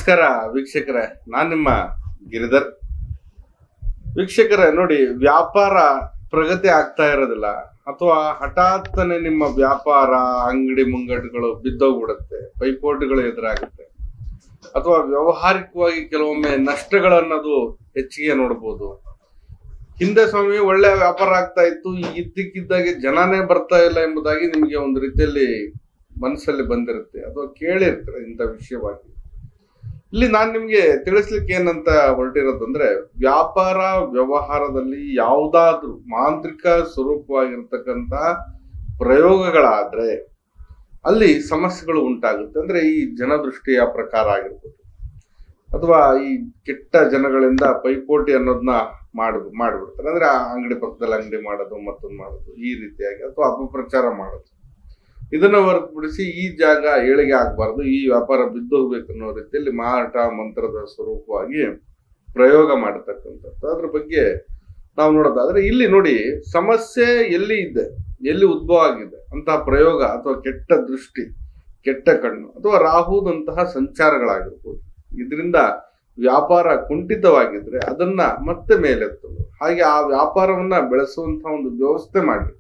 ನಮಸ್ಕಾರ ವೀಕ್ಷಕರೇ ನಾನ್ ನಿಮ್ಮ ಗಿರಿಧರ್ ವೀಕ್ಷಕರೇ ನೋಡಿ ವ್ಯಾಪಾರ ಪ್ರಗತಿ ಆಗ್ತಾ ಇರೋದಿಲ್ಲ ಅಥವಾ ಹಠಾತ್ತನೆ ನಿಮ್ಮ ವ್ಯಾಪಾರ ಅಂಗಡಿ ಮುಂಗಟ್ಟುಗಳು ಬಿದ್ದೋಗ್ಬಿಡುತ್ತೆ ಪೈಪೋಟಿಗಳು ಎದುರಾಗುತ್ತೆ ಅಥವಾ ವ್ಯಾವಹಾರಿಕವಾಗಿ ಕೆಲವೊಮ್ಮೆ ನಷ್ಟಗಳನ್ನದು ಹೆಚ್ಚಿಗೆ ನೋಡ್ಬೋದು ಹಿಂದೆ ಸ್ವಾಮಿ ಒಳ್ಳೆ ವ್ಯಾಪಾರ ಆಗ್ತಾ ಇತ್ತು ಈ ಇದ್ದಕ್ಕಿದ್ದಾಗೆ ಜನನೇ ಬರ್ತಾ ಇಲ್ಲ ಎಂಬುದಾಗಿ ನಿಮಗೆ ಒಂದು ರೀತಿಯಲ್ಲಿ ಮನಸ್ಸಲ್ಲಿ ಬಂದಿರುತ್ತೆ ಅಥವಾ ಕೇಳಿರ್ತಾರೆ ಇಂಥ ವಿಷಯವಾಗಿ ಇಲ್ಲಿ ನಾನು ನಿಮ್ಗೆ ತಿಳಿಸ್ಲಿಕ್ಕೆ ಏನಂತ ಹೊರಟಿರೋದಂದ್ರೆ ವ್ಯಾಪಾರ ವ್ಯವಹಾರದಲ್ಲಿ ಯಾವುದಾದ್ರೂ ಮಾಂತ್ರಿಕ ಸ್ವರೂಪವಾಗಿರ್ತಕ್ಕಂತ ಪ್ರಯೋಗಗಳಾದ್ರೆ ಅಲ್ಲಿ ಸಮಸ್ಯೆಗಳು ಉಂಟಾಗುತ್ತೆ ಅಂದ್ರೆ ಈ ಜನದೃಷ್ಟಿಯ ಪ್ರಕಾರ ಆಗಿರ್ಬೋದು ಅಥವಾ ಈ ಕೆಟ್ಟ ಜನಗಳಿಂದ ಪೈಪೋಟಿ ಅನ್ನೋದನ್ನ ಮಾಡ್ ಮಾಡ್ಬಿಡ್ತಾರೆ ಅಂದ್ರೆ ಆ ಅಂಗಡಿ ಪಕ್ಕದಲ್ಲಿ ಅಂಗಡಿ ಮಾಡೋದು ಮತ್ತೊಂದು ಮಾಡೋದು ಈ ರೀತಿಯಾಗಿ ಅಥವಾ ಅಪಪ್ರಚಾರ ಮಾಡೋದು ಇದನ್ನ ಹೊರತುಪಡಿಸಿ ಈ ಜಾಗ ಏಳಿಗೆ ಆಗಬಾರ್ದು ಈ ವ್ಯಾಪಾರ ಬಿದ್ದು ಹೋಗ್ಬೇಕು ಅನ್ನೋ ರೀತಿಯಲ್ಲಿ ಮಾರಾಟ ಮಂತ್ರದ ಸ್ವರೂಪವಾಗಿ ಪ್ರಯೋಗ ಮಾಡತಕ್ಕಂಥದ್ದು ಅದ್ರ ಬಗ್ಗೆ ನಾವು ನೋಡೋದಾದ್ರೆ ಇಲ್ಲಿ ನೋಡಿ ಸಮಸ್ಯೆ ಎಲ್ಲಿ ಇದೆ ಎಲ್ಲಿ ಉದ್ಭವ ಆಗಿದೆ ಅಂತಹ ಪ್ರಯೋಗ ಅಥವಾ ಕೆಟ್ಟ ದೃಷ್ಟಿ ಕೆಟ್ಟ ಕಣ್ಣು ಅಥವಾ ರಾಹುದಂತಹ ಸಂಚಾರಗಳಾಗಿರ್ಬೋದು ಇದರಿಂದ ವ್ಯಾಪಾರ ಕುಂಠಿತವಾಗಿದ್ರೆ ಅದನ್ನ ಮತ್ತೆ ಮೇಲೆತ್ತಲು ಹಾಗೆ ಆ ವ್ಯಾಪಾರವನ್ನ ಬೆಳೆಸುವಂತಹ ಒಂದು ವ್ಯವಸ್ಥೆ ಮಾಡಲಿಕ್ಕೆ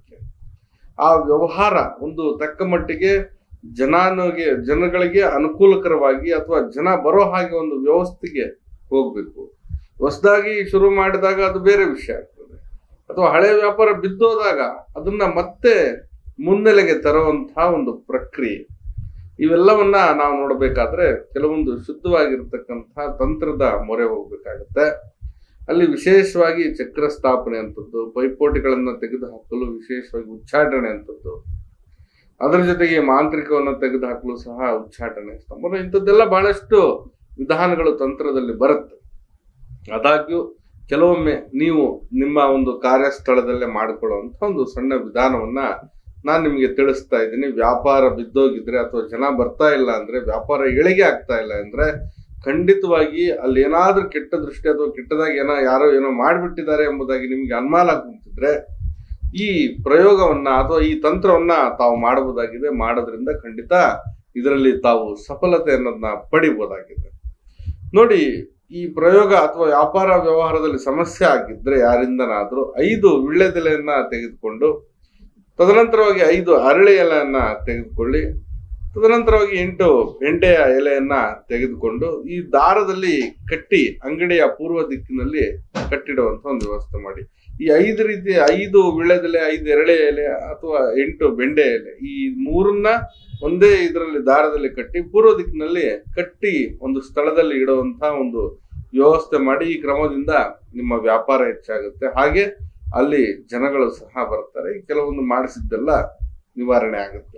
ಆ ವ್ಯವಹಾರ ಒಂದು ತಕ್ಕ ಮಟ್ಟಿಗೆ ಜನಾನುಗೆ ಜನಗಳಿಗೆ ಅನುಕೂಲಕರವಾಗಿ ಅಥವಾ ಜನ ಬರೋ ಹಾಗೆ ಒಂದು ವ್ಯವಸ್ಥೆಗೆ ಹೋಗ್ಬೇಕು ಹೊಸದಾಗಿ ಶುರು ಮಾಡಿದಾಗ ಅದು ಬೇರೆ ವಿಷಯ ಆಗ್ತದೆ ಅಥವಾ ಹಳೆ ವ್ಯಾಪಾರ ಬಿದ್ದೋದಾಗ ಅದನ್ನ ಮತ್ತೆ ಮುನ್ನೆಲೆಗೆ ತರುವಂತಹ ಒಂದು ಪ್ರಕ್ರಿಯೆ ಇವೆಲ್ಲವನ್ನ ನಾವು ನೋಡಬೇಕಾದ್ರೆ ಕೆಲವೊಂದು ಶುದ್ಧವಾಗಿರ್ತಕ್ಕಂತಹ ತಂತ್ರದ ಮೊರೆ ಹೋಗ್ಬೇಕಾಗತ್ತೆ ಅಲ್ಲಿ ವಿಶೇಷವಾಗಿ ಚಕ್ರ ಸ್ಥಾಪನೆ ಅಂತದ್ದು ಪೈಪೋಟಿಗಳನ್ನ ತೆಗೆದುಹಾಕಲು ವಿಶೇಷವಾಗಿ ಉಚ್ಚಾಟನೆ ಅಂತದ್ದು ಅದರ ಜೊತೆಗೆ ಮಾಂತ್ರಿಕವನ್ನ ತೆಗೆದುಹಾಕಲು ಸಹ ಉಚ್ಚಾಟನೆ ಸ್ತಂಭನ ಇಂಥದ್ದೆಲ್ಲ ಬಹಳಷ್ಟು ವಿಧಾನಗಳು ತಂತ್ರದಲ್ಲಿ ಬರುತ್ತೆ ಆದಾಗ್ಯೂ ಕೆಲವೊಮ್ಮೆ ನೀವು ನಿಮ್ಮ ಒಂದು ಕಾರ್ಯಸ್ಥಳದಲ್ಲೇ ಮಾಡಿಕೊಳ್ಳುವಂತ ಒಂದು ಸಣ್ಣ ವಿಧಾನವನ್ನ ನಾನು ನಿಮಗೆ ತಿಳಿಸ್ತಾ ಇದ್ದೀನಿ ವ್ಯಾಪಾರ ಬಿದ್ದೋಗಿದ್ರೆ ಅಥವಾ ಜನ ಬರ್ತಾ ಇಲ್ಲ ಅಂದ್ರೆ ವ್ಯಾಪಾರ ಏಳಿಗೆ ಆಗ್ತಾ ಇಲ್ಲ ಅಂದ್ರೆ ಖಂಡಿತವಾಗಿ ಅಲ್ಲಿ ಏನಾದ್ರೂ ಕೆಟ್ಟ ದೃಷ್ಟಿ ಅಥವಾ ಕೆಟ್ಟದಾಗಿ ಏನೋ ಯಾರೋ ಏನೋ ಮಾಡಿಬಿಟ್ಟಿದ್ದಾರೆ ಎಂಬುದಾಗಿ ನಿಮ್ಗೆ ಅನುಮಾನ ಕುಂತಿದ್ರೆ ಈ ಪ್ರಯೋಗವನ್ನ ಅಥವಾ ಈ ತಂತ್ರವನ್ನ ತಾವು ಮಾಡಬಹುದಾಗಿದೆ ಮಾಡೋದ್ರಿಂದ ಖಂಡಿತ ಇದರಲ್ಲಿ ತಾವು ಸಫಲತೆ ಅನ್ನೋದನ್ನ ಪಡಿಬಹುದಾಗಿದೆ ನೋಡಿ ಈ ಪ್ರಯೋಗ ಅಥವಾ ವ್ಯಾಪಾರ ವ್ಯವಹಾರದಲ್ಲಿ ಸಮಸ್ಯೆ ಆಗಿದ್ರೆ ಯಾರಿಂದನಾದ್ರೂ ಐದು ವಿಳ್ಳೆದೆಲೆಯನ್ನ ತೆಗೆದುಕೊಂಡು ತದನಂತರವಾಗಿ ಐದು ಅರಳಿ ಎಲೆಯನ್ನ ತೆಗೆದುಕೊಳ್ಳಿ ತದನಂತರವಾಗಿ ಎಂಟು ಬೆಂಡೆಯ ಎಲೆಯನ್ನ ತೆಗೆದುಕೊಂಡು ಈ ದಾರದಲ್ಲಿ ಕಟ್ಟಿ ಅಂಗಡಿಯ ಪೂರ್ವ ದಿಕ್ಕಿನಲ್ಲಿ ಕಟ್ಟಿಡುವಂತ ಒಂದು ವ್ಯವಸ್ಥೆ ಮಾಡಿ ಈ ಐದು ರೀತಿಯ ಐದು ವಿಳೆದೆಲೆ ಐದು ಎರಳೆ ಎಲೆ ಅಥವಾ ಎಂಟು ಬೆಂಡೆ ಎಲೆ ಈ ಮೂರನ್ನ ಒಂದೇ ಇದರಲ್ಲಿ ದಾರದಲ್ಲಿ ಕಟ್ಟಿ ಪೂರ್ವ ದಿಕ್ಕಿನಲ್ಲಿ ಕಟ್ಟಿ ಒಂದು ಸ್ಥಳದಲ್ಲಿ ಇಡುವಂತಹ ಒಂದು ವ್ಯವಸ್ಥೆ ಮಾಡಿ ಈ ಕ್ರಮದಿಂದ ನಿಮ್ಮ ವ್ಯಾಪಾರ ಹೆಚ್ಚಾಗುತ್ತೆ ಹಾಗೆ ಅಲ್ಲಿ ಜನಗಳು ಸಹ ಬರ್ತಾರೆ ಈ ಕೆಲವೊಂದು ಮಾಡಿಸಿದ್ದೆಲ್ಲ ನಿವಾರಣೆ ಆಗುತ್ತೆ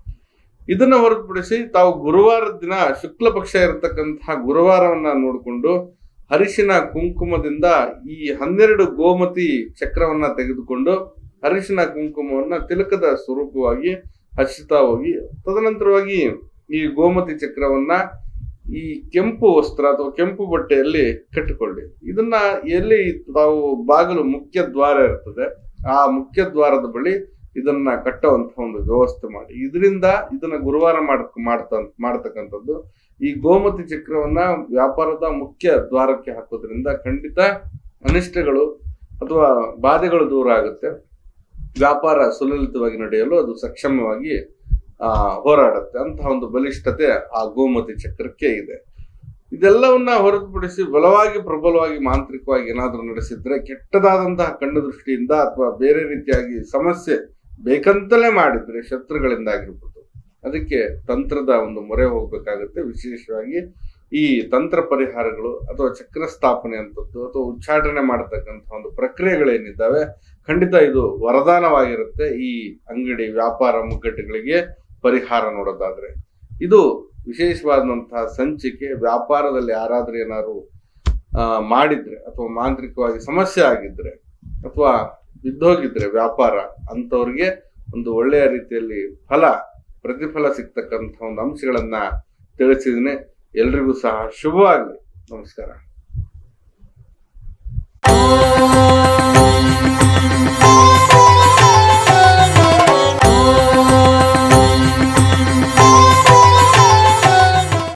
ಇದನ್ನ ಹೊರತುಪಡಿಸಿ ತಾವು ಗುರುವಾರದ ದಿನ ಶುಕ್ಲ ಪಕ್ಷ ಇರತಕ್ಕಂತಹ ಗುರುವಾರವನ್ನ ನೋಡಿಕೊಂಡು ಅರಿಶಿನ ಕುಂಕುಮದಿಂದ ಈ ಹನ್ನೆರಡು ಗೋಮತಿ ಚಕ್ರವನ್ನ ತೆಗೆದುಕೊಂಡು ಅರಿಶಿನ ಕುಂಕುಮವನ್ನ ತಿಲಕದ ಸ್ವರೂಪವಾಗಿ ಹಚ್ಚುತ್ತಾ ಹೋಗಿ ತದನಂತರವಾಗಿ ಈ ಗೋಮತಿ ಚಕ್ರವನ್ನ ಈ ಕೆಂಪು ವಸ್ತ್ರ ಅಥವಾ ಕೆಂಪು ಬಟ್ಟೆಯಲ್ಲಿ ಕಟ್ಟಿಕೊಳ್ಳಿ ಇದನ್ನ ಎಲ್ಲಿ ತಾವು ಬಾಗಿಲು ಮುಖ್ಯ ದ್ವಾರ ಇರ್ತದೆ ಆ ಮುಖ್ಯ ದ್ವಾರದ ಬಳಿ ಇದನ್ನ ಕಟ್ಟುವಂತ ಒಂದು ವ್ಯವಸ್ಥೆ ಮಾಡಿ ಇದರಿಂದ ಇದನ್ನ ಗುರುವಾರ ಮಾಡ್ ಮಾಡ್ತ ಮಾಡ್ತಕ್ಕಂಥದ್ದು ಈ ಗೋಮತಿ ಚಕ್ರವನ್ನ ವ್ಯಾಪಾರದ ಮುಖ್ಯ ದ್ವಾರಕ್ಕೆ ಹಾಕೋದ್ರಿಂದ ಖಂಡಿತ ಅನಿಷ್ಟಗಳು ಅಥವಾ ಬಾಧೆಗಳು ದೂರ ಆಗುತ್ತೆ ವ್ಯಾಪಾರ ಸುಲಲಿತವಾಗಿ ನಡೆಯಲು ಅದು ಸಕ್ಷಮವಾಗಿ ಆ ಹೋರಾಡುತ್ತೆ ಅಂತಹ ಒಂದು ಬಲಿಷ್ಠತೆ ಆ ಗೋಮತಿ ಚಕ್ರಕ್ಕೆ ಇದೆ ಇದೆಲ್ಲವನ್ನ ಹೊರತುಪಡಿಸಿ ಬಲವಾಗಿ ಪ್ರಬಲವಾಗಿ ಮಾಂತ್ರಿಕವಾಗಿ ಏನಾದರೂ ನಡೆಸಿದ್ರೆ ಕೆಟ್ಟದಾದಂತಹ ಕಣ್ಣು ದೃಷ್ಟಿಯಿಂದ ಅಥವಾ ಬೇರೆ ರೀತಿಯಾಗಿ ಸಮಸ್ಯೆ ಬೇಕಂತಲೇ ಮಾಡಿದ್ರೆ ಶತ್ರುಗಳಿಂದ ಆಗಿರ್ಬೋದು ಅದಕ್ಕೆ ತಂತ್ರದ ಒಂದು ಮೊರೆ ಹೋಗ್ಬೇಕಾಗುತ್ತೆ ವಿಶೇಷವಾಗಿ ಈ ತಂತ್ರ ಪರಿಹಾರಗಳು ಅಥವಾ ಚಕ್ರ ಸ್ಥಾಪನೆ ಅಂತದ್ದು ಅಥವಾ ಉಚ್ಚಾಟನೆ ಮಾಡತಕ್ಕಂಥ ಒಂದು ಪ್ರಕ್ರಿಯೆಗಳೇನಿದ್ದಾವೆ ಖಂಡಿತ ಇದು ವರದಾನವಾಗಿರುತ್ತೆ ಈ ಅಂಗಡಿ ವ್ಯಾಪಾರ ಮುಗ್ಗಟ್ಟುಗಳಿಗೆ ಪರಿಹಾರ ನೋಡೋದಾದ್ರೆ ಇದು ವಿಶೇಷವಾದಂತಹ ಸಂಚಿಕೆ ವ್ಯಾಪಾರದಲ್ಲಿ ಯಾರಾದ್ರೂ ಏನಾದ್ರು ಆ, ಮಾಡಿದ್ರೆ ಅಥವಾ ಮಾಂತ್ರಿಕವಾಗಿ ಸಮಸ್ಯೆ ಆಗಿದ್ರೆ ಅಥವಾ ಬಿದ್ದೋಗಿದ್ರೆ ವ್ಯಾಪಾರ ಅಂತವ್ರಿಗೆ ಒಂದು ಒಳ್ಳೆಯ ರೀತಿಯಲ್ಲಿ ಫಲ ಪ್ರತಿಫಲ ಸಿಗ್ತಕ್ಕಂಥ ಒಂದು ಅಂಶಗಳನ್ನ ತಿಳಿಸಿದ್ದೀನಿ ಎಲ್ರಿಗೂ ಸಹ ಶುಭವಾಗಲಿ ನಮಸ್ಕಾರ